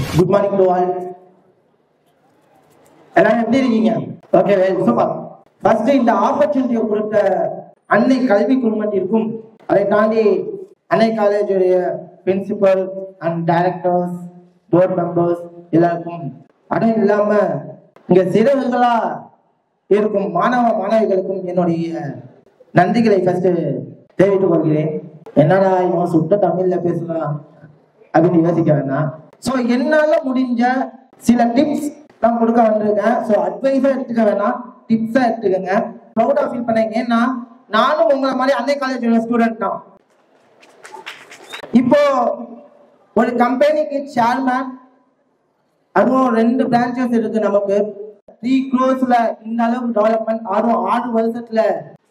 good morning to all எல்லாரும் எப்படி இருக்கீங்க ஓகே சூப்பர் ஃபர்ஸ்ட் இந்த ஆப்பர்ச்சுனிட்டியை கொடுத்த அன்னை கல்வி குழுமத்திற்கும் அதை தாண்டி அன்னை காலேஜுடைய principal and directors board members எல்லாருக்கும் அதுவும் இல்லாம இங்க சிறகுகளா இருக்கும் மாணவ மாணவிகளுக்கும் என்னுடைய நன்றிகளை ஃபர்ஸ்ட் தெரிவித்துக் கொள்கிறேன் என்னடா இவன் சுத்த தமிழ்ல பேசலாம் அப்படின்னு யோசிக்க வேண்டாம் ஸோ என்னால முடிஞ்ச சில டிப்ஸ் நான் கொடுக்க வந்திருக்கேன் ஸோ அட்வைஸா எடுத்துக்க வேணாம் டிப்ஸா எடுத்துக்கங்க ப்ரௌடா ஃபீல் பண்ணீங்க ஏன்னா நானும் உங்களை மாதிரி அன்னை காலேஜ் ஸ்டூடெண்ட் தான் இப்போ ஒரு கம்பெனிக்கு சேர்மேன் அதுவும் ரெண்டு பிரான்ச்சஸ் இருக்கு நமக்கு த்ரீ க்ரோஸ்ல இந்த அளவுக்கு டெவலப்மெண்ட் அதுவும் ஆறு வருஷத்துல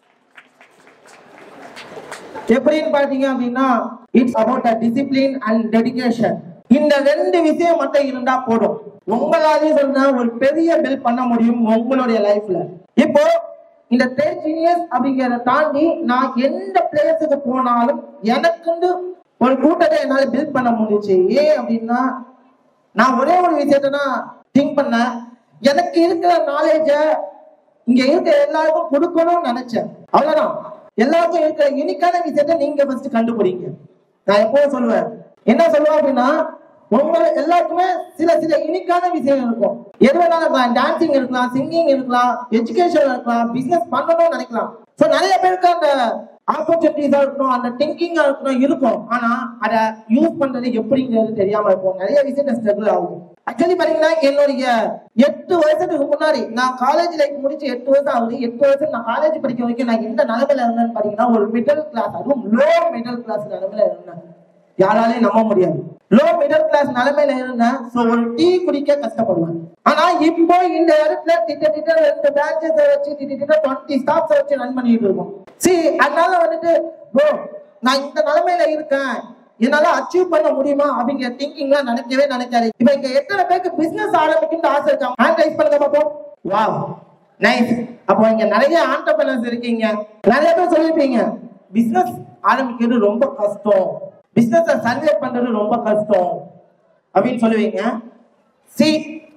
எப்படின்னு பாத்தீங்க அப்படின்னா it's about a discipline and dedication இந்த ரெண்டு விஷயம் மட்டும் இருந்தா போதும் உங்களாலேயும் சொன்னா ஒரு பெரிய பில் பண்ண முடியும் உங்களுடைய லைஃப்ல இப்போ இந்த தேர்ட்டின் இயர்ஸ் அப்படிங்கிறத தாண்டி நான் எந்த பிளேஸுக்கு போனாலும் எனக்குன்னு ஒரு கூட்டத்தை என்னால பில்ட் பண்ண முடிஞ்சுச்சு ஏன் அப்படின்னா நான் ஒரே ஒரு விஷயத்த தான் திங்க் பண்ணேன் எனக்கு இருக்கிற நாலேஜ இங்க இருக்கிற எல்லாருக்கும் கொடுக்கணும்னு நினைச்சேன் அவ்வளவுதான் எல்லாருக்கும் இருக்கிற யூனிக்கான விஷயத்த நீங்க ஃபர்ஸ்ட் கண்டுபிடிங்க நான் எப்பவும் சொல்லுவேன் என்ன சொல்லுவேன் அப்படின்னா உங்க எல்லாருக்குமே சில சில யூனிக்கான விஷயம் இருக்கும் எது வேணாலும் இருக்கலாம் டான்சிங் இருக்கலாம் சிங்கிங் இருக்கலாம் எஜுகேஷன் இருக்கலாம் பிசினஸ் பண்ணணும்னு நினைக்கலாம் ஸோ நிறைய பேருக்கு அந்த ஆப்பர்ச்சுனிட்டிஸா இருக்கணும் அந்த திங்கிங்கா இருக்கணும் இருக்கும் ஆனா அதை யூஸ் பண்றது எப்படிங்கிறது தெரியாம இருக்கும் நிறைய விஷயத்த ஸ்ட்ரகிள் ஆகும் ஆக்சுவலி பாத்தீங்கன்னா என்னுடைய எட்டு வருஷத்துக்கு முன்னாடி நான் காலேஜ் லைஃப் முடிச்சு எட்டு வருஷம் ஆகுது எட்டு வருஷம் நான் காலேஜ் படிக்க வரைக்கும் நான் எந்த நிலைமையில இருந்தேன்னு பாத்தீங்கன்னா ஒரு மிடில் கிளாஸ் அதுவும் லோ மிடில் கிளாஸ் நிலைமையில இருந்தேன் யாராலையும் நம்ப முடியாது லோ மிடில் கிளாஸ் நிலைமையில இருந்தேன் சோ ஒரு டீ குடிக்க கஷ்டப்படுவேன் ஆனா இப்போ இந்த இடத்துல திட்ட திட்ட ரெண்டு பேட்சஸ் வச்சு திட்ட திட்ட டுவெண்ட்டி ஸ்டாப்ஸ் வச்சு ரன் பண்ணிட்டு இருக்கோம் சி அதனால வந்துட்டு ப்ரோ நான் இந்த நிலைமையில இருக்கேன் என்னால அச்சீவ் பண்ண முடியுமா அப்படிங்கிற திங்கிங்லாம் நினைக்கவே நினைக்காது இப்ப இங்க எத்தனை பேருக்கு பிசினஸ் ஆரம்பிக்கணும்னு ஆசை இருக்கா ஹேண்ட் ரைஸ் பண்ணுங்க பாப்போம் வாவ் நைஸ் அப்போ இங்க நிறைய ஆண்டர்பிரனர்ஸ் இருக்கீங்க நிறைய பேர் சொல்லிருப்பீங்க பிசினஸ் ஆரம்பிக்கிறது ரொம்ப கஷ்டம் பிசினஸ் சர்வே பண்றது ரொம்ப கஷ்டம் அப்படின்னு சொல்லுவீங்க சி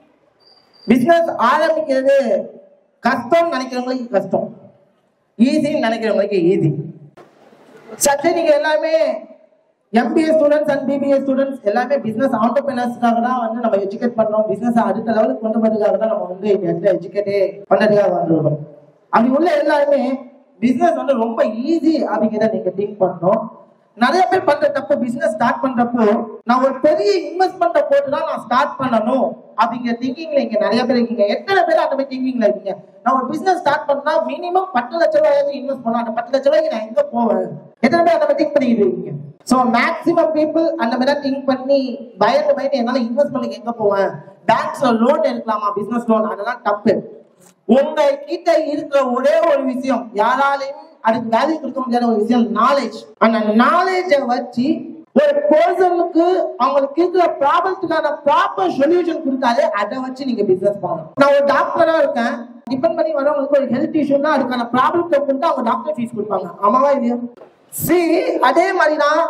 பிசினஸ் ஆரம்பிக்கிறது கஷ்டம் நினைக்கிறவங்களுக்கு கஷ்டம் ஈஸின்னு நினைக்கிறவங்களுக்கு ஈஸி சற்று நீங்க எல்லாமே M B A students and B B A students எல்லாமே பிசினஸ் ஆண்டர்பிரினர்ஸ்க்காக தான் வந்து நம்ம எஜுகேட் பண்றோம் பிசினஸ் அடுத்த லெவலுக்கு கொண்டு போறதுக்காக தான் நம்ம வந்து இந்த இடத்துல எஜுகேட்டே பண்றதுக்காக வந்துருக்கோம் அப்படி உள்ள எல்லாருமே பிசினஸ் வந்து ரொம்ப ஈஸி அப்படிங்கிறத நீங்க திங்க் பண்ணணும் நிறைய பேர் பண்ற தப்பு பிசினஸ் ஸ்டார்ட் பண்றப்போ நான் ஒரு பெரிய இன்வெஸ்ட்மெண்ட்டை போட்டு தான் நான் ஸ்டார்ட் பண்ணணும் அப்படிங்கிற திங்கிங்ல இங்க நிறைய பேர் இருக்கீங்க எத்தனை பேர் அந்த மாதிரி திங்கிங்ல இருக்கீங்க நான் ஒரு பிசினஸ் ஸ்டார்ட் பண்ணா மினிமம் பத்து லட்ச ரூபாயாவது இன்வெஸ்ட் பண்ணணும் அந்த பத்து லட்ச ரூபாய்க்கு நான் எங்க போவேன் எத்தனை பேர் அந்த மாதிரி திங்க் பண்ணிட்டு இருக்கீங்க சோ மேக்ஸிமம் பீப்புள் அந்த மாதிரி திங்க் பண்ணி பயந்து பயந்து என்னால இன்வெஸ்ட் பண்ணி எங்க போவேன் பேங்க்ஸ்ல லோன் எடுக்கலாமா பிசினஸ் லோன் அதெல்லாம் தப்பு உங்க கிட்ட இருக்கிற ஒரே ஒரு விஷயம் யாராலையும் அதுக்கு வேல்யூ கொடுக்க முடியாத ஒரு விஷயம் நாலேஜ் அந்த நாலேஜை வச்சு ஒரு பர்சனுக்கு அவங்களுக்கு இருக்கிற ப்ராப்ளத்துக்கான ப்ராப்பர் சொல்யூஷன் கொடுத்தாலே அதை வச்சு நீங்க பிசினஸ் பண்ணணும் நான் ஒரு டாக்டரா இருக்கேன் டிபெண்ட் பண்ணி வரவங்களுக்கு ஒரு ஹெல்த் இஷ்யூனா அதுக்கான ப்ராப்ளத்தை கொடுத்து அவங்க டாக்டர் ஃபீஸ் கொடுப்பாங்க ஆமாவா இல்லையா சி அதே மாதிரி தான்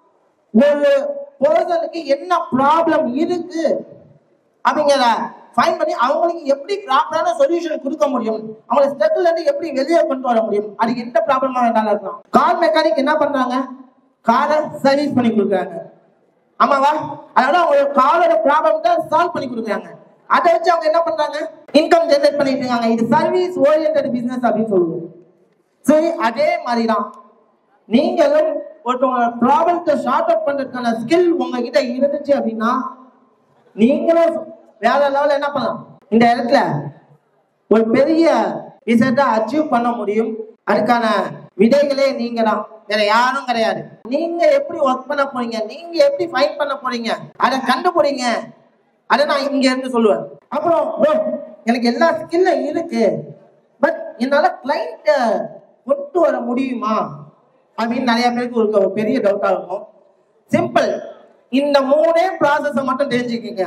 ஒரு பர்சனுக்கு என்ன ப்ராப்ளம் இருக்கு அப்படிங்கிற ஃபைன் பண்ணி அவங்களுக்கு எப்படி ப்ராப்பரான சொல்யூஷன் கொடுக்க முடியும் அவங்கள ஸ்ட்ரகிள் இருந்து எப்படி வெளியே கொண்டு வர முடியும் அதுக்கு எந்த ப்ராப்ளமா வேணாலும் இருக்கலாம் கார் மெக்கானிக் என்ன பண்றாங்க காரை சர்வீஸ் பண்ணி கொடுக்குறாங்க ஆமாவா அதனால அவங்க காரோட ப்ராப்ளம் தான் சால்வ் பண்ணி கொடுக்குறாங்க அதை வச்சு அவங்க என்ன பண்றாங்க இன்கம் ஜெனரேட் பண்ணிட்டு இருக்காங்க இது சர்வீஸ் ஓரியன்ட் பிசினஸ் அப்படின்னு சொல்லுவோம் சரி அதே மாதிரி தான் நீங்களும் ஒருத்தவங்களோட ப்ராப்ளத்தை ஷார்ட் அவுட் பண்றதுக்கான ஸ்கில் உங்ககிட்ட இருந்துச்சு அப்படின்னா நீங்களும் வேற லெவல்ல என்ன பண்ணலாம் இந்த இடத்துல ஒரு பெரிய விஷயத்தை அச்சீவ் பண்ண முடியும் அதுக்கான விதைகளே நீங்க தான் வேற யாரும் கிடையாது நீங்க எப்படி ஒர்க் பண்ண போறீங்க நீங்க எப்படி ஃபைட் பண்ண போறீங்க அதை கண்டுபிடிங்க அதை நான் இங்க இருந்து சொல்லுவேன் அப்புறம் bro, எனக்கு எல்லா ஸ்கில்லும் இருக்கு பட் என்னால கிளைண்ட கொண்டு வர முடியுமா அப்படின்னு நிறைய பேருக்கு ஒரு ஒரு பெரிய டவுட்டா இருக்கும் சிம்பிள் இந்த மூணே ப்ராசஸை மட்டும் தெரிஞ்சுக்கங்க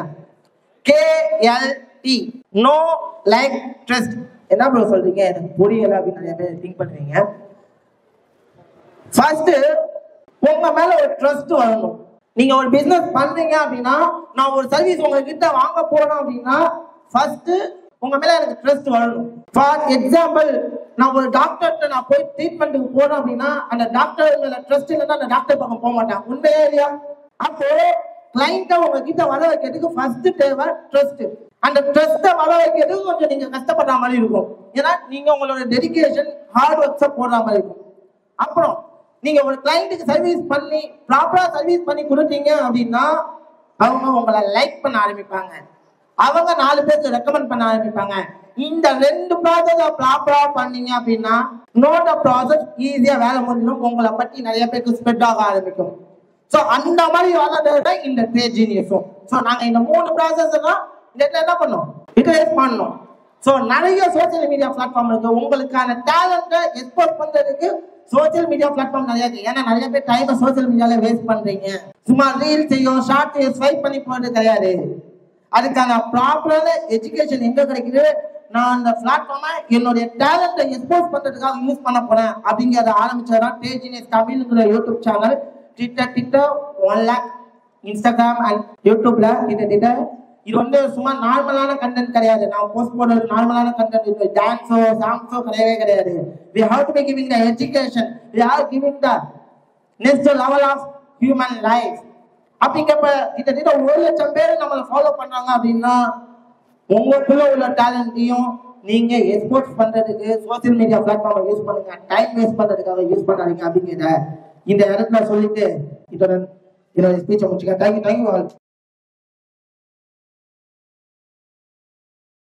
கேஎல்டி நோ லைக் ட்ரஸ்ட் என்ன ப்ரோ சொல்றீங்க எனக்கு புரியல அப்படின்னு நிறைய பேர் திங்க் பண்ணுவீங்க ஃபர்ஸ்ட் உங்க மேல ஒரு ட்ரஸ்ட் வரணும் நீங்க ஒரு பிசினஸ் பண்றீங்க அப்படின்னா நான் ஒரு சர்வீஸ் உங்ககிட்ட வாங்க போறேன் அப்படின்னா ஃபர்ஸ்ட் உங்க மேல எனக்கு ட்ரஸ்ட் வரணும் ஃபார் எக்ஸாம்பிள் நான் ஒரு டாக்டர்கிட்ட நான் போய் ட்ரீட்மெண்ட்டுக்கு போறேன் அப்படின்னா அந்த டாக்டர் மேல ட்ரஸ்ட் இல்லைன்னா அந்த டாக்டர் பக்கம் போக மாட்டேன் உண்மையே இல்லையா அப்போ கிளைண்ட்டை உங்ககிட்ட வர வைக்கிறதுக்கு ஃபர்ஸ்ட் தேவை ட்ரஸ்ட் அந்த ட்ரஸ்ட்டை வர வைக்கிறதுக்கு கொஞ்சம் நீங்க கஷ்டப்படுற மாதிரி இருக்கும் ஏன்னா நீங்க உங்களோட டெடிகேஷன் ஹார்ட் ஒர்க்ஸை போடுற மாதிரி இருக்கும் அப்புறம் நீங்க ஒரு கிளைண்ட்டுக்கு சர்வீஸ் பண்ணி ப்ராப்பரா சர்வீஸ் பண்ணி கொடுத்தீங்க அப்படின்னா அவங்க உங்களை லைக் பண்ண ஆரம்பிப்பாங்க அவங்க நாலு பேருக்கு ரெக்கமெண்ட் பண்ண ஆரம்பிப்பாங்க இந்த ரெண்டு ப்ராசஸ ப்ராப்பரா பண்ணீங்க அப்படின்னா நோட ப்ராசஸ் ஈஸியா வேலை முடிஞ்சிடும் உங்களை பத்தி நிறைய பேருக்கு ஸ்ப்ரெட் ஆக ஆரம்பிக்கும் ஸோ அந்த மாதிரி வளர்ந்தது இந்த ட்ரேட் ஜீனியஸும் ஸோ நாங்கள் இந்த மூணு ப்ராசஸ் எல்லாம் இந்த இடத்துல என்ன பண்ணோம் யூட்டிலைஸ் பண்ணோம் ஸோ நிறைய சோஷியல் மீடியா பிளாட்ஃபார்ம் இருக்கு உங்களுக்கான டேலண்ட்டை எக்ஸ்போர்ட் பண்றதுக்கு சோஷியல் மீடியா பிளாட்ஃபார்ம் நிறைய இருக்கு ஏன்னா நிறைய பேர் டைமை சோஷியல் மீடியால வேஸ்ட் பண்றீங்க சும்மா ரீல் செய்யும் ஷார்ட் ஸ்வைப் பண்ணி போறது கிடையாது அதுக்கான ப்ராப்பரான எஜுகேஷன் எங்க கிடைக்குது நான் அந்த பிளாட்ஃபார்மை என்னுடைய டேலண்ட்டை எக்ஸ்போஸ் பண்றதுக்காக யூஸ் பண்ண போறேன் அப்படிங்கிறத ஆரம்பிச்சதான் டேஜினியஸ் தமிழ்ங்கிற YouTube channel Twitter Twitter one lakh Instagram and யூடியூப்ல கிட்டத்தட்ட இது வந்து சும்மா நார்மலான கண்டென்ட் கிடையாது நான் போஸ்ட் போடுறது நார்மலான கண்டென்ட் இது டான்ஸோ சாங்ஸோ கிடையவே கிடையாது we have to be giving the education we have giving the next level of human life அப்படிங்கிறப்ப கிட்டத்தட்ட ஒரு லட்சம் பேர் நம்மளை ஃபாலோ பண்றாங்க அப்படின்னா உங்களுக்குள்ள உள்ள டேலண்ட்டையும் நீங்க எக்ஸ்போர்ட் பண்றதுக்கு சோசியல் மீடியா பிளாட்ஃபார்மை யூஸ் பண்ணுங்க டைம் வேஸ்ட் பண்றதுக்காக யூஸ் பண்ணாதீங்க அப்படிங்கிறத இந்த இடத்துல சொல்லிட்டு இதோட என்னோட ஸ்பீச்சை முடிச்சுக்க தேங்க்யூ தேங்க்யூ